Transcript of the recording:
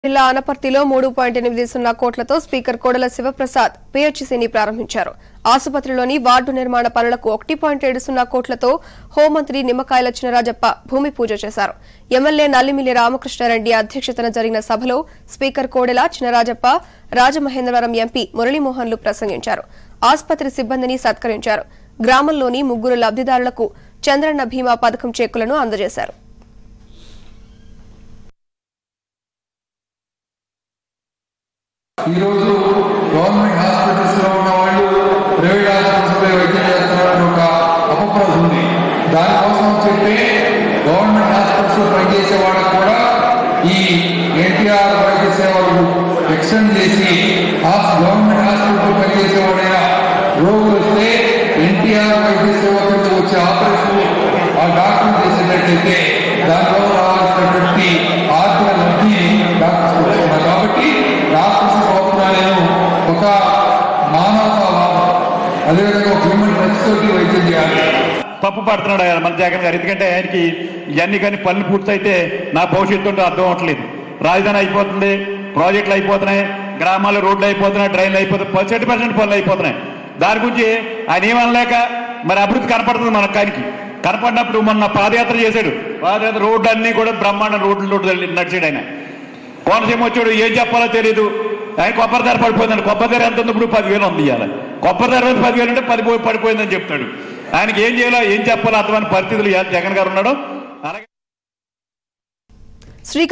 జిల్లా అనపర్తిలో మూడు పాయింట్ ఎనిమిది సున్నా కోట్లతో స్పీకర్ కోడెల శివప్రసాద్ పిహెచ్సిని ప్రారంభించారు ఆసుపత్రిలోని వార్డు నిర్మాణ పనులకు ఒకటి పాయింట్ ఏడు సున్నా కోట్లతో హోంమంత్రి నిమ్మకాయల చినరాజప్ప భూమి పూజ చేశారు ఎమ్మెల్యే నల్లిమిల్లి రామకృష్ణారెడ్డి అధ్యక్షతన జరిగిన సభలో స్పీకర్ కోడెల చినరాజప్ప రాజమహేంద్రవరం ఎంపీ మురళీమోహన్లు ప్రసంగించారు ఆసుపత్రి సిబ్బందిని సత్కరించారు గ్రామంలోని ముగ్గురు లబ్దిదారులకు చంద్రన్న బీమా పథకం చెక్కులను అందజేశారు ఈరోజు గవర్నమెంట్ హాస్పిటల్స్ లో ఉన్న వాళ్ళు ప్రైవేట్ హాస్పిటల్స్ పై వైద్యం చేస్తున్నారని ఒక అపప్రద ఉంది దానికోసం చెప్పి గవర్నమెంట్ హాస్పిటల్స్ లో పనిచేసే వాళ్ళకు కూడా ఈ ఎన్టీఆర్ వైద్య సేవలు ఎక్స్టెండ్ చేసి హాస్ గవర్నమెంట్ హాస్పిటల్ పనిచేసే వాడైనా రోగులు వస్తే ఎన్టీఆర్ వైద్య సేవ కింద వచ్చే ఆపరేషన్ ఆ డాక్టర్ చేసేటట్టయితే దానిలో రావాల్సినటువంటి ఆర్థిక లబ్ధి డాక్టర్స్ వస్తున్నారు కాబట్టి డాక్టర్స్ కోరుతున్నాను ఒక మానవతావాదం అదేవిధంగా ఒక హ్యూమన్ టచ్ తోటి వైద్యం చేయాలి తప్పు పడుతున్నాడు ఆయన మన జగన్ గారు ఎందుకంటే ఆయనకి ఇవన్నీ కానీ పనులు పూర్తయితే నా భవిష్యత్తు ఉంటే అర్థం అవట్లేదు రాజధాని అయిపోతుంది ప్రాజెక్టులు అయిపోతున్నాయి గ్రామాల్లో రోడ్లు అయిపోతున్నాయి డ్రైన్లు అయిపోతున్నాయి పర్సెంట్ పర్సెంట్ పనులు అయిపోతున్నాయి దాని గురించి ఆయన ఏమనలేక మరి అభివృద్ధి కనపడుతుంది మన కానికి కనపడినప్పుడు మొన్న పాదయాత్ర చేశాడు పాదయాత్ర రోడ్లు అన్నీ కూడా బ్రహ్మాండ రోడ్లు రోడ్లు నడిచాడు ఆయన కోనసీమ వచ్చాడు ఏం చెప్పాలో తెలియదు ఆయన కొబ్బరిదార పడిపోయిందండి కొబ్బరిదార ఎంత ఉంది ఇప్పుడు పదివేలు ఉంది ఇవాళ కొబ్బరిదార మీద పదివేలు అంటే పది పోయి పడిపోయిందని చెప్తాడు ఆయనకి ఏం చేయాలో ఏం చెప్పాలో అర్థమైన పరిస్థితులు ఇవాళ జగన్ గారు ఉన్నాడు అలాగే శ్రీ